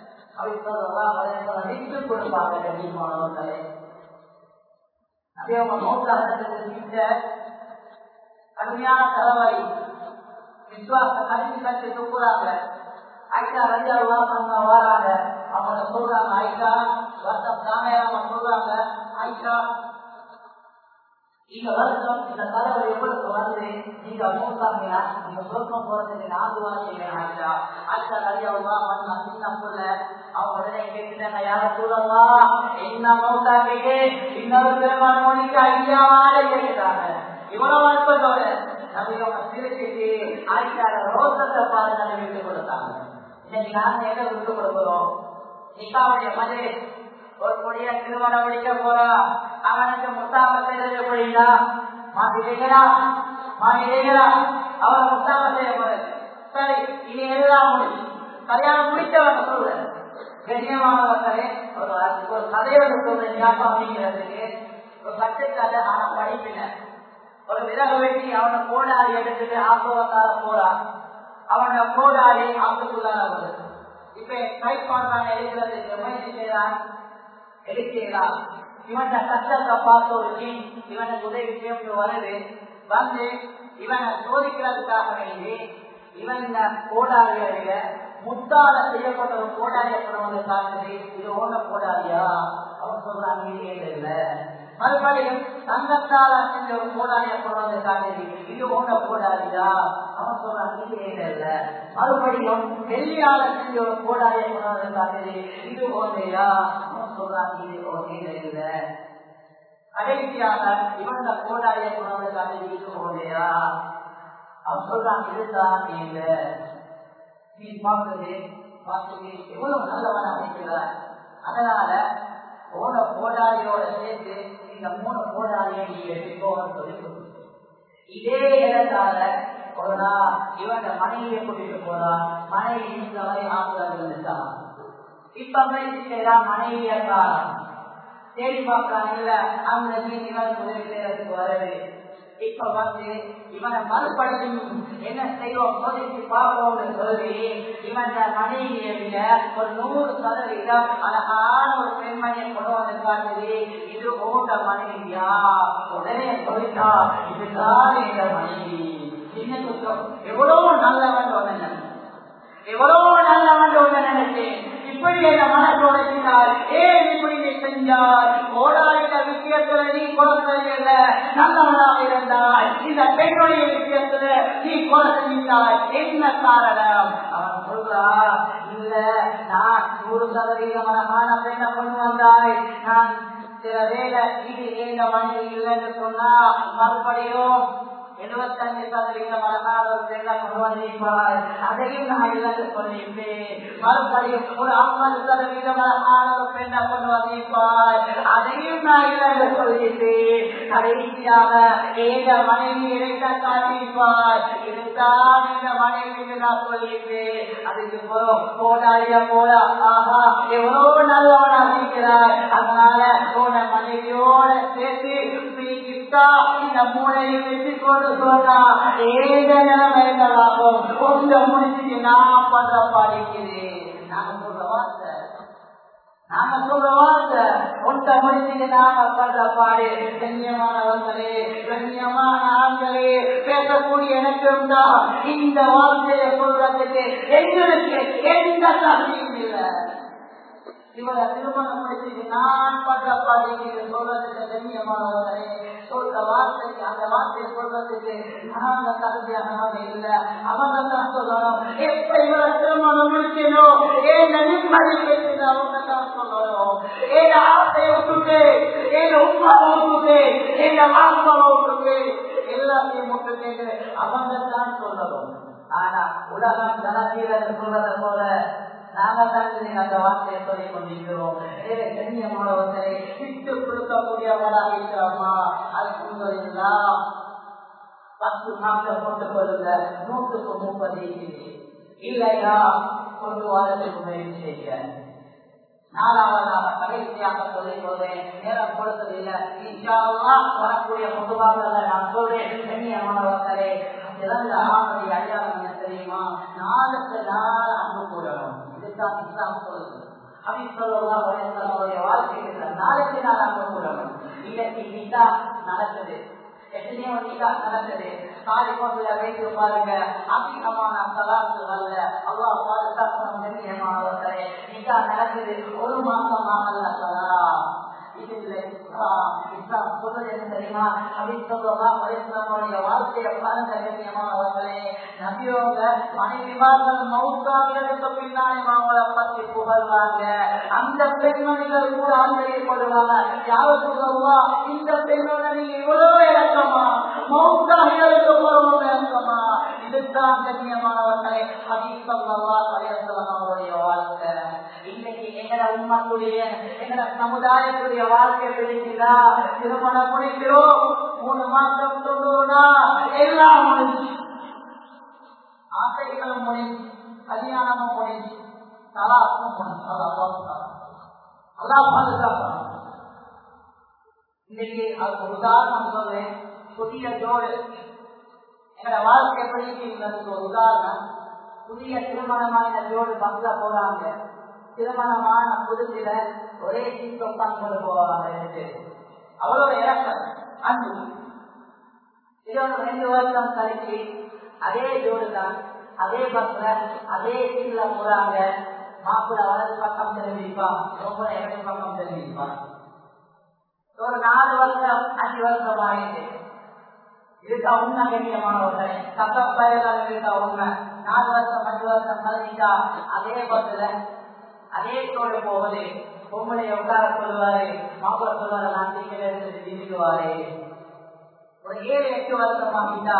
விட்டு கொடுப்பாங்க கண்ணியமானவர்களே அதே அவங்க நோட்டாக கடுமையான தலைவலி விசுவாச கல்வி கட்டி துப்புறாங்க ஐட்டா ரஞ்சா உலகம் வராங்க அவங்க சொல்றாங்க ஐட்டா வருஷம் தானே சொல்றாங்க ஐட்டா இந்த வருஷம் இந்த தலைவர் எவ்வளவு வருது நீங்க மூத்தாங்கன்னா நீங்க சொர்க்கம் போறதுக்கு நாலு வாசிங்க ஆச்சா ஆச்சா நிறையவா மண்ணா சின்ன புள்ள அவங்க உடனே கேட்டுட்டாங்க யார சொல்லலாம் என்ன மூத்தா கேட்டு இன்னொரு பெருமாள் மொழிக்கு ஐயாவால கேட்டுட்டாங்க இவ்வளவு அற்பத்தோட நம்ம அவங்க சிரிச்சிட்டு ஆயிட்டார ரோசத்தை பாருங்க விட்டு கொடுத்தாங்க இன்னைக்கு நாங்க எதை விட்டு கொடுக்கிறோம் நிக்காவுடைய மதுரை ஒரு பொடிய திருமணம் முடிக்க போறா அவனுக்கு முத்தாமத்தை எப்படின்னா மாட்டிட்டீங்களா மாட்டிட்டீங்களா அவரை முட்டாம செய்யப்படுது சரி இனி எல்லாம் முடியும் கல்யாணம் முடிச்சவங்க சொல்றேன் கண்ணியமானவர்களே ஒரு ஒரு கதையோட சொல்றேன் ஞாபகம் ஒரு கட்டுக்கதை ஆனா படிப்பின ஒரு விலக வெட்டி அவனை கோடாடி எடுத்துட்டு ஆப்பவத்தால போறான் அவனோட கோடாடி ஆப்புக்குள்ளார வருது இப்ப கை பண்றான் எடுக்கிறதுக்கு முயற்சி செய்யறான் எடுக்கிறான் இவன் கஷ்டத்தை பார்த்த ஒரு டீம் இவனுக்கு உதவி செய்ய வருது வந்து இவனை சோதிக்கிறதுக்காக வேண்டி இவன் இந்த கோடாரியில முத்தால செய்யப்பட்ட ஒரு கோடாரிய வந்து காட்டுது இது ஓன கோடாரியா அவன் சொல்றாங்க இது இல்ல மறுபடியும் தங்கத்தால செஞ்ச ஒரு கோடாரிய வந்து காட்டுது இது ஓன கோடாரியா அவன் சொல்றான் இது இல்ல மறுபடியும் வெள்ளியால செஞ்ச ஒரு கோடாரிய வந்து காட்டுது இது ஓனையா அவன் சொல்றான் இது ஓனே இல்ல கடைசியாக இவன் கோடாரிய வந்து காட்டுது இது ஓனையா அவன் சொல்றான் இதுதான் இல்ல நீ பார்க்கறது பார்த்து எவ்வளவு நல்லவனா இருக்கிறார் அதனால போன கோடாரியோட சேர்த்து இந்த மூணு கோடாரியை நீ எடுத்துக்கோன்னு சொல்லி இதே இடத்தால ஒரு நாள் இவன் மனைவியை கூட்டிட்டு போறான் மனைவி இந்த மாதிரி ஆக்குறது இருந்துட்டான் இப்ப முயற்சி செய்யறான் மனைவிய காலம் தேடி பார்க்கலாம் இல்ல அந்த மீன் இவன் உதவி செய்யறதுக்கு வரவே இப்ப வந்து இவனை மறுபடியும் என்ன செய்வோம் சோதிச்சு பார்ப்போம்னு சொல்லி இவன் மனைவியை விட ஒரு நூறு சதவீதம் அழகான ஒரு பெண்மணியை கொண்டு வந்து காட்டுது இது ஓட்ட மனைவியா உடனே சொல்லிட்டா இதுதான் எங்க மனைவி என்ன சுத்தம் எவ்வளவு நல்லவன் ஒண்ணு எவ்வளவு நல்லவன் ஒண்ணு நினைச்சேன் இப்படி என்ன மனசோட செய்தால் ஏன் இப்படி நீ செஞ்சால் ஓடாத விஷயத்துல நீ கொடுத்ததில்ல நல்லவனாக இருந்தால் இந்த பெண்ணுடைய விஷயத்துல நீ கொலை செஞ்சால் என்ன காரணம் அவன் சொல்றா இல்ல நான் நூறு சதவீதம் அழகான பெண்ணை கொண்டு வந்தாய் நான் சில வேலை இது எங்க மனைவி இல்லைன்னு சொன்னா மறுபடியும் எழுபத்தஞ்சு சதவீதம் அழகான ஒரு பெண்ணை கொண்டு வந்திருப்பார் அதையும் நான் இல்லைன்னு சொல்லியிருப்பேன் மறுபடியும் ஒரு ஐம்பது சதவீதம் அழகான ஒரு பெண்ணை கொண்டு வந்திருப்பார் அதையும் நான் இல்லைன்னு சொல்லியிருப்பேன் கடைசியாக ஏக மனைவி இறைக்க காட்டியிருப்பார் இதுதான் இந்த மனைவி நான் சொல்லியிருப்பேன் அதுக்கு போடாய போல ஆஹா எவ்வளவு நல்லவனாக இருக்கிறார் அதனால போன மனைவியோட சேர்த்து இந்த மூளையை வெற்றி கொண்டு சொன்னா ஏக நிலைமை இருந்தாலும் கொஞ்ச முடிச்சுட்டு நான் பண்ற பாடிக்கிறேன் நாங்க சொல்ற வார்த்தை நாங்க சொல்ற வார்த்தை ஒன்ற முடிச்சுட்டு நாங்க பண்ற பாடு கண்ணியமானவர்களே கண்ணியமான ஆண்களே பேசக்கூடிய எனக்கு இருந்தா இந்த வார்த்தையை சொல்றதுக்கு எங்களுக்கு எந்த தகுதியும் இல்லை இவரை திருமணம் முடிச்சுட்டு நான் பண்ற பாடிக்கு சொல்றதுக்கு கண்ணியமானவர்களே சொல்ற வார்த்தைக்கு அந்த வார்த்தையை சொல்றதுக்கு நாங்க தகுதியாக இல்ல அவங்க தான் சொல்லணும் எப்ப இவரை திருமணம் முடிக்கணும் ஏன் நிம்மதி பேசுது அவங்க தான் சொல்லணும் ஏன் ஆசையை விட்டுட்டு ஏன் உமாவை விட்டுட்டு என் வாப்பாவை விட்டுட்டு எல்லாத்தையும் விட்டுட்டு அவங்க தான் சொல்லணும் ஆனா உலகம் ஜனசீலன் சொல்றதை போல நாங்க தான் அந்த வார்த்தையை சொல்லிக் கொண்டிருக்கிறோம் கண்ணியமானவர்களை விட்டு கொடுக்கக்கூடியவராக இருக்கிறோமா அல்ஹம்துலில்லாஹ் பத்து நாட்கள் கொண்டு வருங்க நூற்றுக்கு முப்பது இல்லையா கொண்டு வரதுக்கு முயற்சி செய்ய நாலாவதாக கடைசியாக சொல்லிக் கொள்வேன் நேரம் கொடுத்ததில்லை வரக்கூடிய பொதுவாக நான் சொல்றேன் கண்ணியமானவர்களே சிறந்த ஆணை அடையாளம் என்ன தெரியுமா நாளுக்கு நாள் அன்பு கூடணும் இதுதான் இஸ்லாம் சொல்லுது அப்படி சொல்லலாம் அவருடைய வாழ்க்கைக்கு நாளுக்கு நாள் அன்பு கூடணும் இன்னைக்கு நிதா நடக்குது எத்தனையோ நிதா நடக்குது காலை கொண்டு வைத்து பாருங்க அதிகமான சலாத்து அல்ல அவ்வா பாதுகாக்கணும் கண்ணியமானவர்களே நிதா நடக்குது ஒரு மாசம் ஆகல சலா இதுல இஸ்லாம் சொல்றது என்ன தெரியுமா அப்படின்னு சொல்லலாம் பரிசுடைய வாழ்க்கையை பாருங்க கண்ணியமானவர்களே நபியோங்க மனைவிமார்கள் மௌத்தாவியருக்கு பின்னாலே அவங்களை பற்றி புகழ்வாங்க அந்த பெண்மணிகள் கூட ஆச்சரியப்படுவாங்க யாரும் சொல்லுவா இந்த பெண்ணோட நீங்க இவ்வளவு இறக்கமா மௌத்தாவியருக்கு போறவங்க இறக்கமா இதுதான் கண்ணியமானவர்களே ஹபீஸ் சொல்லவா பழையசலம் அவருடைய வாழ்க்கை இன்னைக்கு எங்கட உண்மத்துடைய எங்கட சமுதாயத்துடைய வாழ்க்கை பிடிக்கிறா திருமணம் முடிக்கிறோம் மூணு மாசம் தொண்ணூறு நாள் எல்லாம் முடிஞ்சு ஆசைகளும் முடிஞ்சு கல்யாணமும் முடிஞ்சு தலாக்கும் முடிஞ்சு அதான் பாதுகாப்பான் இன்னைக்கு அதுக்கு உதாரணம் சொல்றேன் புதிய ஜோடு எங்களோட வாழ்க்கை எப்படி இருக்கிறதுக்கு ஒரு உதாரணம் புதிய திருமணமான ஜோடு பங்கள போறாங்க திருமணமான புதுசில ஒரே சீட் உட்காந்து போவாங்க ரெண்டு பேர் அவ்வளோ இறக்கம் அன்பு இதோட ரெண்டு வருஷம் கழிச்சு அதே ஜோடு தான் அதே பஸ்ல அதே சீட்ல போறாங்க மாப்பிள்ள வலது பக்கம் தெரிவிப்பான் ரொம்ப இடது பக்கம் தெரிவிப்பான் ஒரு நாலு வருஷம் அஞ்சு வருஷம் ஆயிட்டு இருக்கா உண்மை கண்ணியமானவர்களே சட்டம் பயனால் இருக்கா உண்மை நாலு வருஷம் அஞ்சு வருஷம் கழிச்சா அதே பஸ்ல அதே தோடு போகுது பொம்பளை உட்கார சொல்லுவாரு மாப்பிள்ள சொல்லுவாரு நான் சீக்கிரம் எடுத்துட்டு வீட்டுக்குவாரு ஒரு ஏழு எட்டு வருஷம் ஆகிட்டா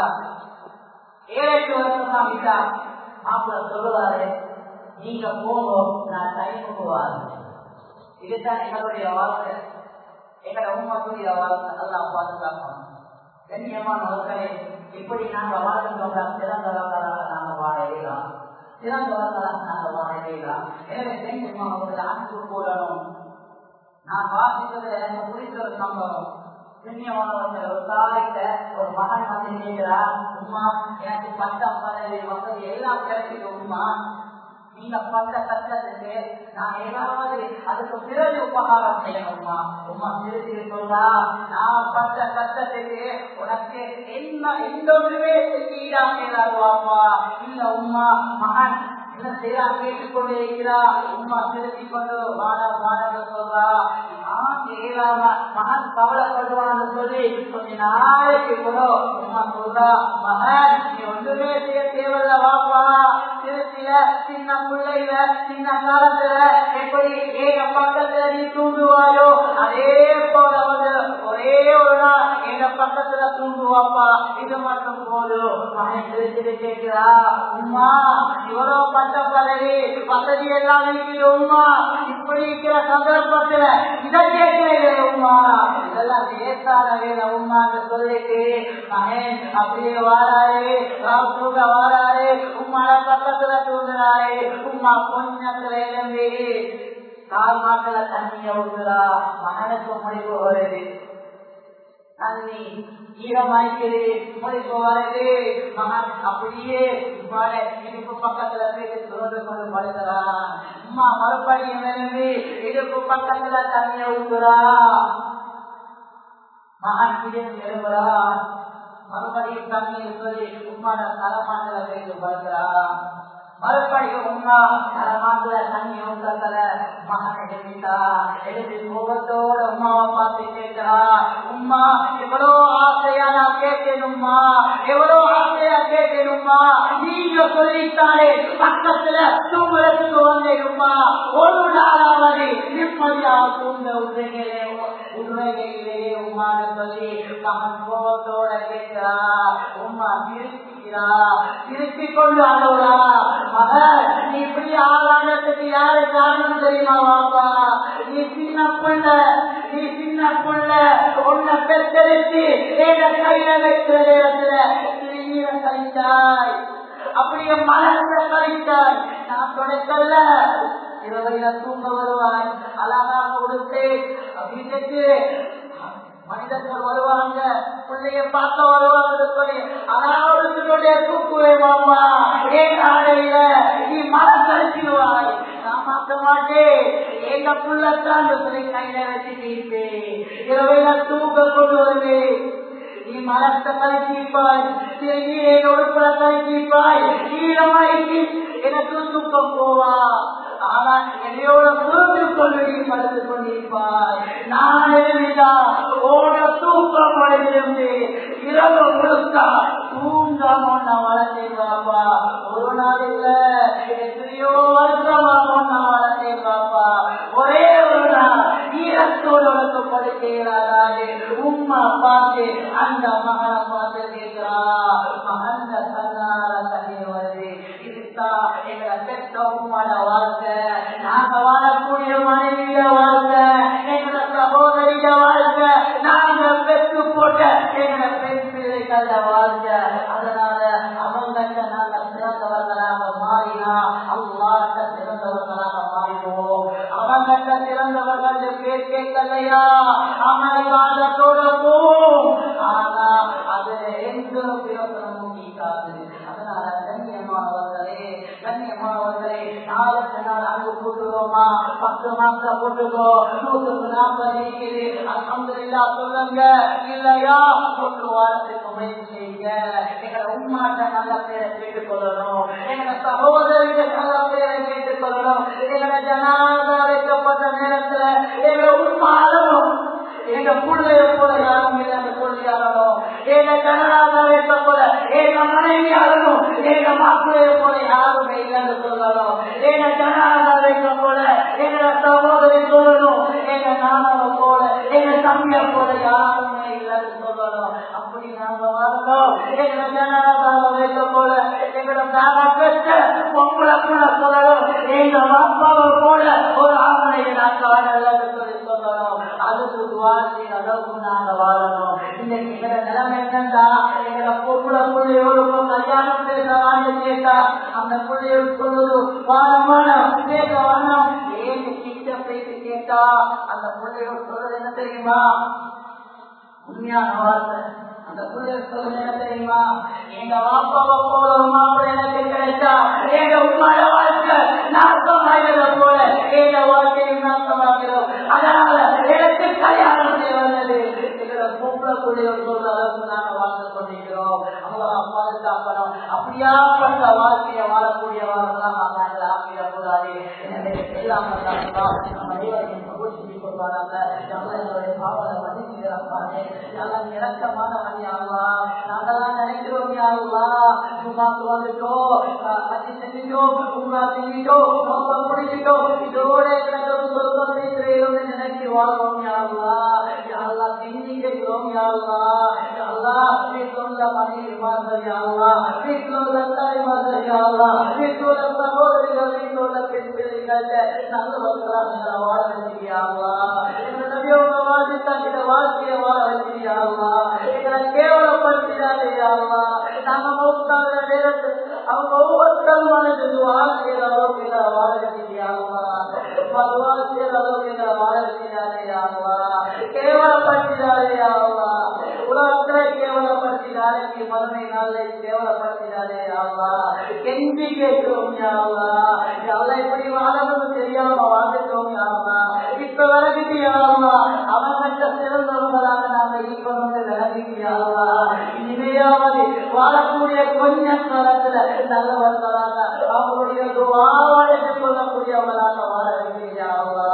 ஏழு எட்டு வருஷம் ஆகிட்டா மாப்பிள்ள சொல்லுவாரு நீங்க போங்க நான் டைமுக்கு வாரு இதுதான் எங்களுடைய வாழ்க்கை எங்களோட உண்மைக்குரிய வாழ்க்கை எல்லாம் பாதுகாக்கணும் கண்ணியமானவர்களே இப்படி நாங்க வாழ்கின்றோம் சிறந்தவர்களாக நாங்க வாழலாம் சிறந்தவர்களாக நாங்க வாழலாம் எனவே கண்ணியமானவர்கள் அன்பு கூறணும் நான் வாசித்தது எனக்கு பிடிச்ச ஒரு சம்பவம் கண்ணியமானவர்கள் ஒரு தாய்கிட்ட ஒரு மகன் வந்து கேட்கிறார் உமா எனக்கு பட்டம் பதவி வசதி எல்லாம் கிடைக்குது உமா நீங்க பட்ட கஷ்டத்துக்கு நான் ஏதாவது அதுக்கு பிறகு உபகாரம் செய்யணுமா உமா திருச்சி சொல்றா நான் பட்ட கஷ்டத்துக்கு உனக்கு என்ன எந்த ஒன்றுமே ஈடாக்கிறாருவாப்பா இல்ல உமா மகன் என்ன செய்யறா கேட்டுக்கொண்டே இருக்கிறா உமா திருத்தி கொண்டு வாட வாட சொல்றா நான் செய்யலாம மகன் கவலைப்படுவான்னு சொல்லி கொஞ்ச நாளைக்கு கூட உமா சொல்றா மகன் நீ ஒன்றுமே செய்ய தேவையில்ல வாப்பா திருச்சியில சின்ன பிள்ளைல சின்ன காலத்துல எப்படி ஏக பக்கத்துல நீ தூண்டுவாயோ அதே போல வந்து ஒரே ஒரு நாள் எங்க பக்கத்துல தூண்டுவாப்பா இது மட்டும் போதும் மகன் திருச்சிட்டு கேட்கிறா உமா இவ்வளவு பட்ட பதவி வசதி எல்லாம் இருக்குது உமா இப்படி இருக்கிற சந்தர்ப்பத்துல இதை கேட்கிறேன் உமா இதெல்லாம் ஏத்தாத வேலை உமான்னு சொல்லிட்டு மகன் அப்படியே வாராரு தூங்க வாராரு உமாட பக்கத்துல தூங்குறாரு உமா கொஞ்சத்துல எழும்பி கால் மாக்கள தண்ணிய ஊத்துறா மகனுக்கு முடிவு வருது தண்ணி ஈரமாய்க்குது முடிப்பு வருது மகன் அப்படியே இடுப்பு பக்கத்துல போயிட்டு துறந்து கொண்டு படுக்கிறான் அம்மா மறுபடியும் எழும்பி இடுப்பு பக்கத்துல தண்ணிய ஊத்துறா மகன் கிடம் எழும்புறான் மறுபடியும் தண்ணீர் சொல்லி உம்மாட தலைமாட்டில போயிட்டு படுக்கிறான் மறுபடியும் உமா தலைமாட்டில தண்ணி ஊத்தல மகன் எழுதிட்டா எழுதி கோபத்தோட உமாவை பார்த்து கேட்கிறா உமா எவ்வளவு ஆசையா நான் கேட்கணுமா எவ்வளவு ஆசையா கேட்கணுமா நீங்க சொல்லித்தாலே பக்கத்துல தூங்குறதுக்கு வந்தேனுமா ஒரு நாளாவது நிம்மதியா தூங்க உண்மைகளே உண்மைகளிலேயே உமான சொல்லி மகன் கோபத்தோட கேட்கிறா உமா திருச்சிக்கிறா திருச்சி கொண்டு அழுறா மகன் நீ இப்படி ஆளானதுக்கு யாரு காரணம் தெரியுமா வாப்பா நீ சின்ன பிள்ளை நீ சின்ன பிள்ளை உன்னை பெற்றெடுத்து ஏக கையில வைக்கிற நேரத்துல திரும்பிய கழித்தாய் அப்படியே மனச கழித்தாய் நான் தொடக்கல்ல இரவையில தூங்க வருவாய் அழகாக கொடுத்து வீட்டுக்கு மனிதர்கள் வருவாங்க பிள்ளைய பார்க்க வருவாங்க சொல்லி அனாவதுடைய தூக்குவே மாமா ஏன் காலையில நீ மனம் கழிச்சிடுவாய் நான் பார்க்க மாட்டேன் எங்க புள்ளத்தான் சொல்லி கையில வச்சுட்டு இரவையில தூக்க கொண்டு வருவேன் நீ மரத்தை கழிச்சிப்பாய் என் உடுப்புல கழிச்சிப்பாய் ஈரமாய்க்கு எனக்கு தூக்கம் போவா ஆனா என்னையோட புரிந்து கொள்வதை படுத்து கொண்டிருப்பாய் நான் எழுதிதா ஓட தூக்கம் அடைந்திருந்து இரவு முழுக்கா தூங்காம நான் வளர்த்தேன் ஒரு நாள் இல்ல எத்தனையோ வருஷமா நான் வளர்த்தேன் பாப்பா ஒரே ஒரு நாள் ஈரத்தோடு வளர்த்து படுக்கிறாரே உம்மா பார்த்து அந்த மகனை பார்த்து கேட்கிறா மகன் தன்னார தண்ணீர் வருது இதுதான் எங்களை பெற்ற உம்மோட வாழ்க்கை நாங்க வாழக்கூடிய மனைவிய வாழ்க்கை எங்களோட சகோதரிய வாழ்க்கை நாங்க பெற்று போட்ட எங்களோட பிள்ளைகள வாழ்க்கை அதனால அவங்கள்ட்ட நாங்க சிறந்தவர்களாக மாறினா அல்லாட்ட சிறந்தவர்களாக மாறிடுவோம் அவங்கள்ட்ட சிறந்தவர்கள் பேர் கேட்கலையா அமல்வாதத்தோட போம் ஆனா அது எந்த பிரயோசனமும் நீக்காது அதனால கண்ணியமானவர்களே கண்ணியமானவர்களே நாளுக்கு நாள் அங்கு கூட்டுவோமா பத்து மாசம் கூட்டுக்கோ நூற்றுக்கு நாற்பது இருக்குது அலமதுல்லா சொல்லுங்க இல்லையா ஒரு வாரத்துக்கு முயற்சி செய்யுங்க எங்களை உண்மாட்ட நல்ல பேரை கேட்டுக் கொள்ளணும் எங்களை சகோதரிக்கு நல்ல பேரை கேட்டுக் கொள்ளணும் எங்களை ஜனாதா வைக்கப்பட்ட நேரத்துல எங்களை உண்மாறணும் எங்க பிள்ளைய போல யாரும் இல்லை சொல்லியாரணும் எங்க கனடாக வைக்கப்பட எங்க மனைவியாரணும் எங்க மாப்பிள்ளைய போல யாருமே இல்லைன்னு சொல்லணும் எங்க கனடாக வைக்கப்பட எங்க சகோதரி சொல்லணும் எங்க நானவ போல எங்க தம்பிய போல யாருமே இல்லைன்னு சொல்லணும் அப்படி நாங்க வரணும் எங்க ஜனாதாக வைக்கப்பட எங்களை தாரா பெற்ற பொம்பளை கூட சொல்லணும் எங்க அப்பாவை போல ஒரு ஆவணை நான் காணலன்னு சொல்லி சொல்லணும் அதுக்கு துவாசி அளவுக்கு நாங்க வாழணும் இன்னைக்கு எங்களை நிலைமை என்னண்டா எங்களை பொம்பளை பிள்ளையோடு கல்யாணம் பேசலான்னு கேட்டா அந்த பிள்ளையோடு சொல்லுது வாழமான பேச வேணாம் ஏன் கிட்ட பேசி கேட்டா அந்த பிள்ளையோடு சொல்றது என்ன தெரியுமா உண்மையான வார்த்தை அந்த பிள்ளை சொல்றது என்ன தெரியுமா எங்க வாப்பாவை போல ஒரு மாப்பிள்ளை எனக்கு கிடைச்சா எங்க உண்மையான வாழ்க்கை நாசமாகிறத போல எங்க வாழ்க்கையும் நாசமாகிறோம் அதனால எனக்கு கல்யாணம் செய்வது எங்களை பொம்பளை பிள்ளைய சொல்ற அளவுக்கு நாங்க வாழ்ந்து கொண்டிருக்கிறோம் அவங்க பாதுகாக்கணும் அப்படியாப்பட்ட வாழ்க்கையை வாழக்கூடியவர்களாக நாங்கள் ஆக்கிடக்கூடாது எனவே எல்லாம் நம்ம அனைவரையும் சகோதரி கொள்வாராங்க எங்களுடைய பாவனை மன்னிச்சு இறப்பாங்க எல்லாம் இறக்கமான வழியாகுவா நாங்கெல்லாம் நினைக்கிறோம் யாருவா சும்மாக்கு வந்துட்டோம் அது செஞ்சுட்டோம் உமா செஞ்சுட்டோம் மொத்தம் முடிச்சிட்டோம் இதோட எனக்கு சொர்க்கம் இருக்கிறோம் நினைச்சு வாழ்வோம் யாருவா யாரெல்லாம் சிந்தி கேட்கிறோம் யாருவா யாரெல்லாம் வீட்டில் உள்ள மனைவிமார்கள் யாருவா வீட்டில் உள்ள தாய்மார்கள் யாருவா வீட்டில் உள்ள சகோதரிகள் வீட்டில் உள்ள பெண் பிள்ளைகள் நல்லவர்களாக வாழ வச்சிருக்கியாருவா என்னுடைய வாழ்க்கை வாழ்க்கையை வாழ வச்சிருக்கியாருவா எங்களை கேவலப்படுத்தினாலேயாருவா நாங்க மௌத்தாத நேரத்தில் அவங்க ஒவ்வொருத்தரும் மனது வாழ்க்கையில அளவுக்கு எங்களை வாழ வச்சிருக்கியாருவா வாழ்க்கையில அளவுக்கு எங்களை வாழ வச்சிருக்காலேயாருவா கேவலப்படுத்தினாலேயாருவா உலகத்தை கேவலப்படுத்தினாலே மறுமை நாளை கேவலப்படுத்தினாலே ஆவா கெஞ்சி கேட்கிறோம் யாவா யாவா இப்படி வாழணும்னு தெரியாம வாழ்ந்துட்டோம் யாவா இப்ப விலகிட்டு யாவா அவங்கள்ட்ட சிறந்தவங்களாக நாம இருக்கணும்னு விலகிட்டு யாவா இனிமையாவது வாழக்கூடிய கொஞ்ச காலத்துல நல்லவர்களாக அவங்களுடைய துவாவாழத்து கொள்ளக்கூடியவர்களாக வாழ வேண்டியாவா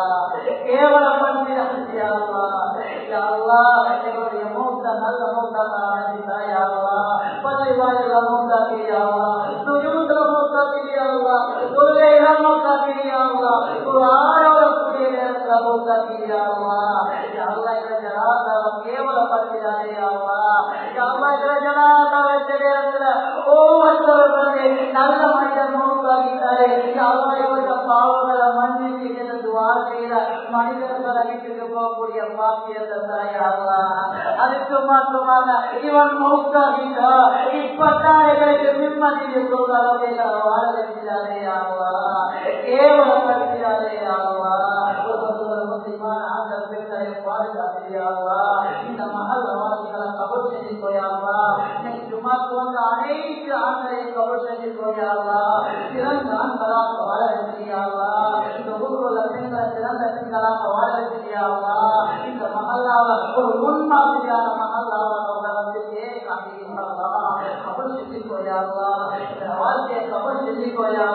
கேவலப்படுத்தியாவா யாவா எங்களுடைய மூத்த நல்ல மூத்தாக ஆரம்பித்தாயாவா பள்ளி வாயில மூத்தாக்கியாவா சுஜூத்துல மூத்தாக்கியாவா தொழில மூத்தாக்கியாவா ஒரு ஆரோட கூடிய நேரத்துல மூத்தாக்கியாவா யாவா இந்த ஜனாதாவை கேவலப்படுத்தினாலேயாவா யாவா இந்த ஜனாதா வச்ச நேரத்துல ஒவ்வொருத்தவர்களுமே நல்ல மனிதன் மூத்தாக்கிட்டாரே யாவா இவருடைய பாவங்களை மன்னிச்சு எனது வாழ்க்கையில மனிதர்களை விட்டுட்டு போகக்கூடிய பாக்கியத்தை தாயாவா அதுக்கு மாற்றமாக இவன் மௌத்தாகிட்டா இப்பதான் எங்களுக்கு நிம்மதியை சொல்றாங்க வாழ வச்சிடாதே ஆவா கேவலப்படுத்திடாதே ஆவா முஸ்லிமான ஆண்கள் பெண்களை பாதுகாத்தியாவா இந்த மகள் வாசிகளை கபல் செஞ்சு போயாவா இன்னைக்கு சுமார் போன்ற அனைத்து ஆண்களையும் கபல் செஞ்சு போயாவா சிறந்த ஆண்களாக வாழ வச்சியாவா இந்த ஊர்வல பெண்களை சிறந்த பெண்களாக வாழ வச்சியாவா இந்த மகளாவை ஒரு முன்மாதிரியான மகளாவை வந்து வாழ்க்கையை கபல் செஞ்சு போயாவா வாழ்க்கையை கபல் செஞ்சு போயாவா